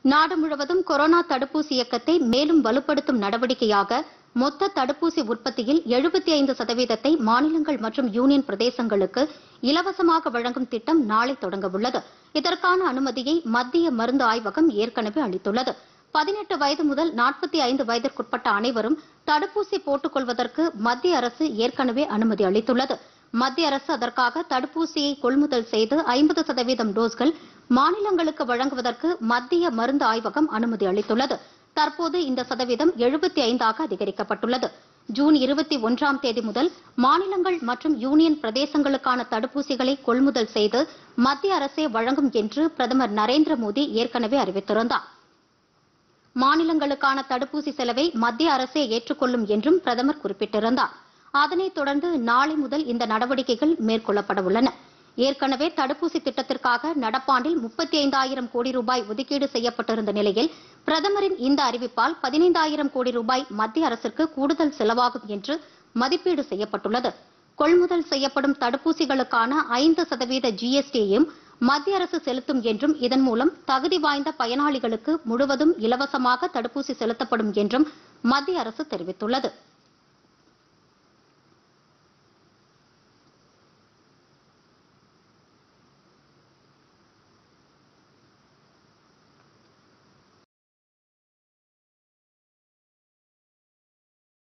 நாடு முழுவதும் கொரோனா தடுப்பூசி இயக்கத்தை மேலும் வலுப்படுத்தும் நடவடிக்கையாக மொத்த தடுப்பூசி உற்பத்தியில் 75% ஐந்து சதவீதத்தை மாநிலங்கள் மற்றும் யூனியன் பிரதேசங்களுக்கு இலவசமாக வழங்கும் திட்டம் நாளை தொடங்க உள்ளது இதற்கான அனுமதியை மத்திய மருந்து ஆய்வகம் ஏற்கனவே அளித்துள்ளது பதினெட்டு வயது முதல் நாற்பத்தி ஐந்து வயதிற்குட்பட்ட அனைவரும் தடுப்பூசி போட்டுக் கொள்வதற்கு மத்திய அரசு ஏற்கனவே அனுமதி அளித்துள்ளது மத்திய அரசு அதற்காக தடுப்பூசியை கொள்முதல் செய்து ஐம்பது சதவீதம் டோஸ்கள் மாநிலங்களுக்கு வழங்குவதற்கு மத்திய மருந்து ஆய்வகம் அனுமதி அளித்துள்ளது தற்போது இந்த சதவீதம் எழுபத்தி ஐந்தாக அதிகரிக்கப்பட்டுள்ளது ஜூன் இருபத்தி ஒன்றாம் தேதி முதல் மாநிலங்கள் மற்றும் யூனியன் பிரதேசங்களுக்கான தடுப்பூசிகளை கொள்முதல் செய்து மத்திய அரசே வழங்கும் என்று பிரதமர் நரேந்திர மோடி ஏற்கனவே அறிவித்திருந்தார் மாநிலங்களுக்கான தடுப்பூசி செலவை மத்திய அரசே ஏற்றுக்கொள்ளும் என்றும் பிரதமர் குறிப்பிட்டிருந்தார் அதனைத் தொடர்ந்து நாளை முதல் இந்த நடவடிக்கைகள் மேற்கொள்ளப்பட உள்ளன ஏற்கனவே தடுப்பூசி திட்டத்திற்காக நடப்பாண்டில் முப்பத்தி ஐந்தாயிரம் கோடி ரூபாய் ஒதுக்கீடு செய்யப்பட்டிருந்த நிலையில் பிரதமரின் இந்த அறிவிப்பால் பதினைந்தாயிரம் கோடி ரூபாய் மத்திய அரசிற்கு கூடுதல் செலவாகும் என்று மதிப்பீடு செய்யப்பட்டுள்ளது கொள்முதல் செய்யப்படும் தடுப்பூசிகளுக்கான ஐந்து சதவீத ஜிஎஸ்டியையும் மத்திய அரசு செலுத்தும் என்றும் இதன் மூலம் தகுதி வாய்ந்த பயனாளிகளுக்கு முழுவதும் இலவசமாக தடுப்பூசி செலுத்தப்படும் என்றும் மத்திய அரசு தெரிவித்துள்ளது